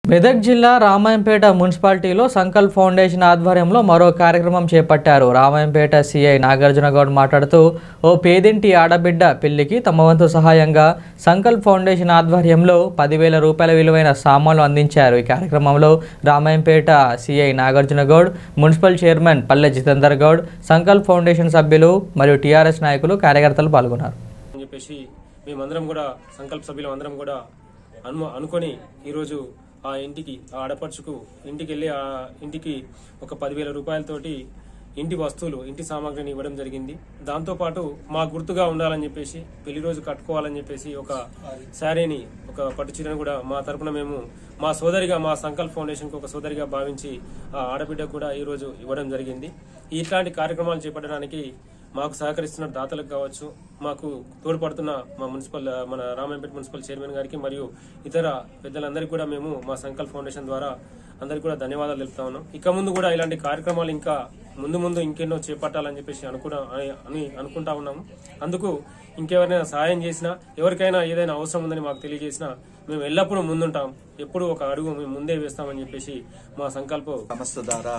మెదక్ జిల్లా రామాయంపేట మున్సిపాలిటీలో సంకల్ప్ ఫౌండేషన్ ఆధ్వర్యంలో మరో కార్యక్రమం చేపట్టారు రామాయంపేట సిఐ నాగార్జున గౌడ్ మాట్లాడుతూ ఓ పేదింటి ఆడబిడ్డ పెళ్లికి తమ వంతు సహాయంగా సంకల్ప్ ఫౌండేషన్ ఆధ్వర్యంలో పదివేల రూపాయల విలువైన సామాన్లు అందించారు ఈ కార్యక్రమంలో Ramayampet CI Nagarjuna Goud municipal chairman Palle Jitender Goud Sankalp foundation సభ్యులు మరియు టీఆర్ఎస్ నాయకులు కార్యకర్తలు పాల్గొన్నారు అని చెప్పేసి మేమందరం కూడా సంకల్ప సభ్యులం అందరం కూడా అను అనుకొని ఈరోజు ఆ ఇంటికి ఆ ఆడపడుచుకు ఇంటికి వెళ్ళి ఆ ఇంటికి ఒక పదివేల రూపాయలతోటి ఇంటి వస్తువులు ఇంటి సామాగ్రిని ఇవ్వడం జరిగింది దాంతోపాటు మా గుర్తుగా ఉండాలని చెప్పేసి పెళ్లి రోజు కట్టుకోవాలని చెప్పేసి ఒక శారీని ఒక పట్టు చీరను కూడా మా తరపున మేము మా సోదరిగా మా సంకల్ప్ ఫౌండేషన్కి ఒక సోదరిగా భావించి ఆ ఆడబిడ్డ కూడా ఈరోజు ఇవ్వడం జరిగింది ఇట్లాంటి కార్యక్రమాలు చేపట్టడానికి మాకు సహకరిస్తున్న దాతలకు కావచ్చు మాకు తోడ్పడుతున్న మా మున్సిపల్ మన రామాయంపేట మున్సిపల్ చైర్మన్ గారికి మరియు ఇతర పెద్దలందరికీ కూడా మేము మా సంకల్ప్ ఫౌండేషన్ ద్వారా అందరికీ కూడా ధన్యవాదాలు తెలుపుతా ఉన్నాం ఇక ముందు కూడా ఇలాంటి కార్యక్రమాలు ఇంకా ముందు ముందు ఇంకెన్నో చేపట్టాలని చెప్పేసి అనుకున్నా అని- అని అనుకుంటా ఉన్నాము అందుకు ఇంకెవరైనా సహాయం చేసినా ఎవరికైనా ఏదైనా అవసరం ఉందని మాకు తెలియజేసినా మేము ఎల్లప్పుడూ ముందుంటాం ఎప్పుడూ ఒక అడుగు మేము ముందే వేస్తామని చెప్పేసి మా సంకల్పం సంస్థ ద్వారా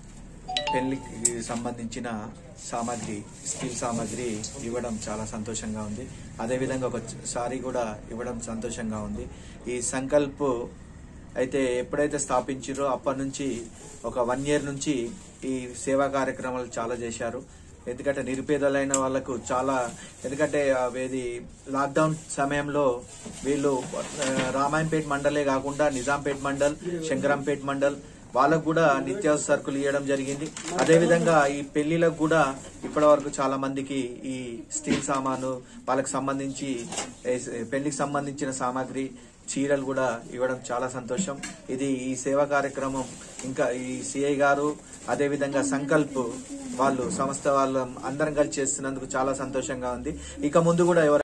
పెళ్లికి సంబంధించిన సామాగ్రి స్టీల్ సామాగ్రి ఇవ్వడం చాలా సంతోషంగా ఉంది అదేవిధంగా ఒక సారీ కూడా ఇవ్వడం సంతోషంగా ఉంది ఈ సంకల్ప్ అయితే ఎప్పుడైతే స్థాపించారో అప్పటి నుంచి ఒక వన్ ఇయర్ నుంచి ఈ సేవా కార్యక్రమాలు చాలా చేశారు ఎందుకంటే నిరుపేదలైన వాళ్ళకు చాలా ఎందుకంటే ఇది లాక్డౌన్ సమయంలో వీళ్ళు ఆ, రామాయంపేట మండలే కాకుండా నిజాంపేట్ మండల్ శంకరంపేట్ మండల్ వాళ్ళకు కూడా నిత్యావసర సరుకులు ఇవ్వడం జరిగింది అదేవిధంగా ఈ పెళ్లిలకు కూడా ఇప్పటి వరకు చాలా మందికి ఈ స్టీల్ సామాను వాళ్ళకి సంబంధించి ఏ, పెళ్లికి సంబంధించిన సామాగ్రి చీరలు కూడా ఇవ్వడం చాలా సంతోషం ఇది ఈ సేవా కార్యక్రమం ఇంకా ఈ సిఐ గారు అదేవిధంగా సంకల్ప్ వాళ్ళు సంస్థ వాళ్ళు అందరం కలిసి చేస్తున్నందుకు చాలా సంతోషంగా ఉంది ఇక ముందు కూడా ఎవరు